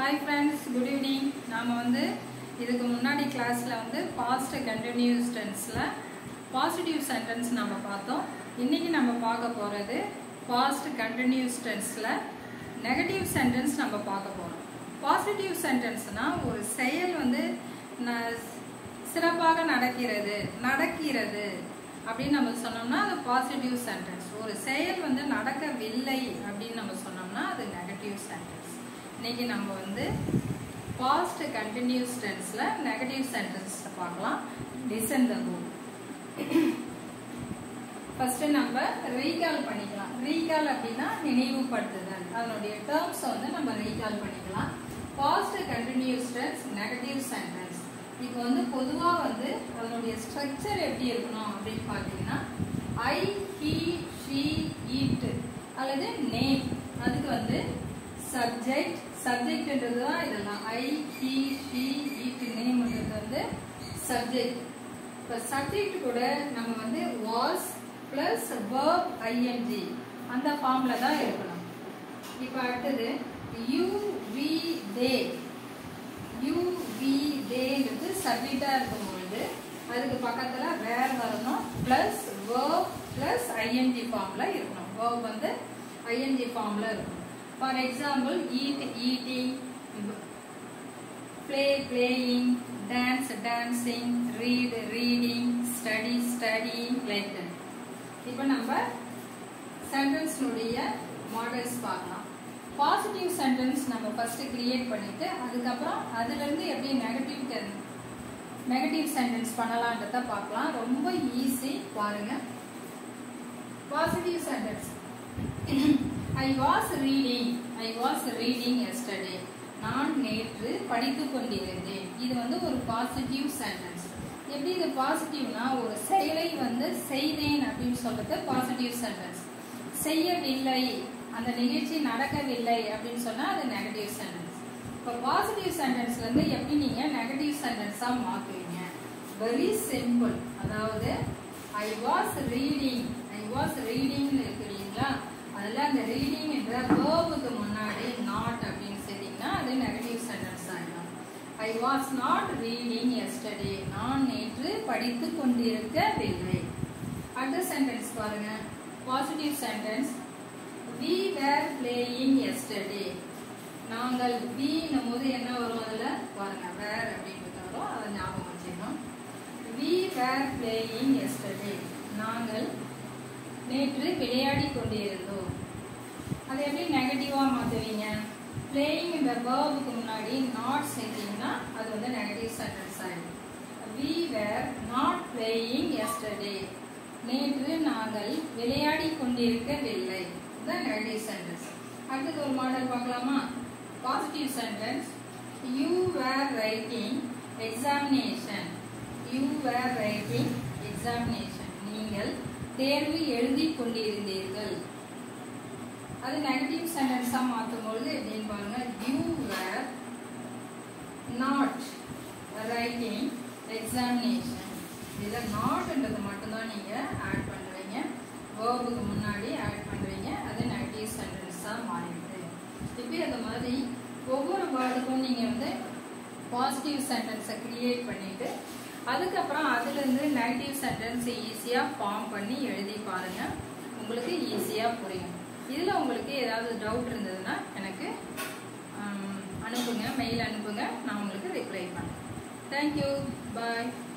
hi friends good evening நாம் வந்து இதுக்கு முன்னாடி கிளாஸில் வந்து பாஸ்ட் கண்டினியூஸ் டென்ஸில் பாசிட்டிவ் சென்டென்ஸ் நம்ம பார்த்தோம் இன்றைக்கி நம்ம பார்க்க போகிறது பாஸ்ட் கண்டினியூஸ் டென்ஸில் நெகட்டிவ் சென்டென்ஸ் நம்ம பார்க்க போகிறோம் பாசிட்டிவ் சென்டென்ஸ்னால் ஒரு செயல் வந்து ந- சிறப்பாக நடக்கிறது நடக்கிறது அப்படின்னு நம்ம சொன்னோம்னா அது பாசிட்டிவ் சென்டென்ஸ் ஒரு செயல் வந்து நடக்கவில்லை அப்படின்னு நம்ம சொன்னோம்னா அது நெகட்டிவ் சென்டென்ஸ் இன்னைக்கு நம்ம வந்து பாஸ்ட் கண்டினியூஸ் டென்ஸில் நெகட்டிவ் சென்டென்ஸ் பார்க்கலாம் லிசன் த புக் ஃபர்ஸ்ட் நம்ம ரீகால் பண்ணிக்கலாம் ரீகால் அப்படின்னா நினைவுபடுத்துதல் அதனுடைய டேர்ம்ஸ் வந்து நம்ம ரீகால் பண்ணிக்கலாம் past continuous tense negative sentence இப்போ வந்து பொதுவாக வந்து அதனுடைய ஸ்ட்ரக்சர் எப்படி இருக்கணும் அப்படின்னு பார்த்தீங்கன்னா ஐ ஹி ஷி இட் அல்லது நேம் அதுக்கு வந்து சப்ஜெக்ட் சப்ஜெக்ட்ன்றது தான் இதெல்லாம் ஐ ஹி ஷி இட் நேம்ன்றது வந்து சப்ஜெக்ட் இப்போ சப்ஜெக்ட் கூட நம்ம வந்து வாஸ் ப்ளஸ் verb ஐஎன்ஜி அந்த ஃபார்மில் தான் இருக்கணும் இப்போ அடுத்தது you we they you we தேன்றது சப்ஜெக்டாக இருக்கும் பொழுது அதுக்கு பக்கத்தில் வேர் வரணும் ப்ளஸ் verb ப்ளஸ் ஐஎன்ஜி ஃபார்மில் இருக்கணும் verb வந்து ஐஎன்ஜி ஃபார்மில் இருக்கணும் for example eat eating play playing dance dancing read reading study studying like that இப்போ நம்ம சென்டென்ஸ்னுடைய மாடல்ஸ் பார்க்கலாம் பாசிட்டிவ் சென்டென்ஸ் நம்ம ஃபர்ஸ்ட் கிரியேட் பண்ணிட்டு அதுக்கப்புறம் அதுலேருந்து எப்படி நெகட்டிவ் நெகட்டிவ் சென்டென்ஸ் பண்ணலான்றத பார்க்கலாம் ரொம்ப ஈஸி பாருங்க positive sentence I was reading I was reading yesterday நான் நேற்று படித்து கொண்டிருந்தேன் இது வந்து ஒரு பாசிட்டிவ் சென்டென்ஸ் எப்படி இது பாசிட்டிவ்னா ஒரு செயலை வந்து செய்தேன் அப்படின்னு சொல்றது பாசிட்டிவ் சென்டென்ஸ் செய்யவில்லை அந்த நிகழ்ச்சி நடக்கவில்லை அப்படின்னு சொன்னா அது நெகட்டிவ் சென்டென்ஸ் இப்போ பாசிட்டிவ் சென்டென்ஸ்ல இருந்து எப்படி நீங்க நெகட்டிவ் சென்டென்ஸா மாத்துவீங்க வெரி சிம்பிள் அதாவது I was reading I was reading இருக்கு இல்லைங்களா அதில் அந்த ரீடிங் என்ற வேர்புக்கு முன்னாடி நாட் அப்படின்னு சொல்லிங்கன்னா அது நெகட்டிவ் சென்டென்ஸ் ஆகிடும் I was not reading yesterday நான் நேற்று படித்து கொண்டிருக்கவில்லை அடுத்த சென்டென்ஸ் பாருங்க positive sentence we were playing yesterday நாங்கள் வின்னும் போது என்ன வரும் அதில் பாருங்க வேர் அப்படின்றது வரும் அதை ஞாபகம் வச்சுக்கணும் வி வேர் பிளேயிங் எஸ்டர்டே நாங்கள் நேற்று விளையாடி கொண்டிருந்தோம் அதை எப்படி நெகட்டிவா மாத்துவீங்க பிளேயிங் இந்த வேர்புக்கு முன்னாடி நாட் செஞ்சீங்கன்னா அது வந்து நெகட்டிவ் சென்டென்ஸ் ஆயிடும் we were not playing yesterday நேற்று நாங்கள் விளையாடி கொண்டிருக்கவில்லை இதுதான் நெகட்டிவ் சென்டென்ஸ் அடுத்தது ஒரு மாடல் பார்க்கலாமா positive sentence you were writing examination you were writing examination நீங்கள் தேர்வு எழுதி கொண்டிருந்தீர்கள் அது நெகட்டிவ் சென்டென்ஸா மாற்றும் பொழுது எப்படின்னு பாருங்க you were not writing examination இதில் நாட்ன்றது மட்டும்தான் நீங்கள் ஆட் பண்ணுறீங்க வேர்புக்கு முன்னாடி ஆட் பண்ணுறீங்க அது நெகட்டிவ் சென்டென்ஸாக மாறிடுது இப்போ அந்த மாதிரி ஒவ்வொரு வேர்டுக்கும் நீங்கள் வந்து பாசிட்டிவ் சென்டென்ஸை கிரியேட் பண்ணிட்டு அதுக்கப்புறம் அதுலேருந்து நெகட்டிவ் சென்டென்ஸ் ஈஸியாக ஃபார்ம் பண்ணி எழுதி பாருங்கள் உங்களுக்கு ஈஸியாக புரியும் இதில் உங்களுக்கு ஏதாவது டவுட் இருந்ததுன்னா எனக்கு ஆம், அனுப்புங்க மெயில் அனுப்புங்க நான் உங்களுக்கு ரிப்ளை பண்ணேன் தேங்க்யூ பாய்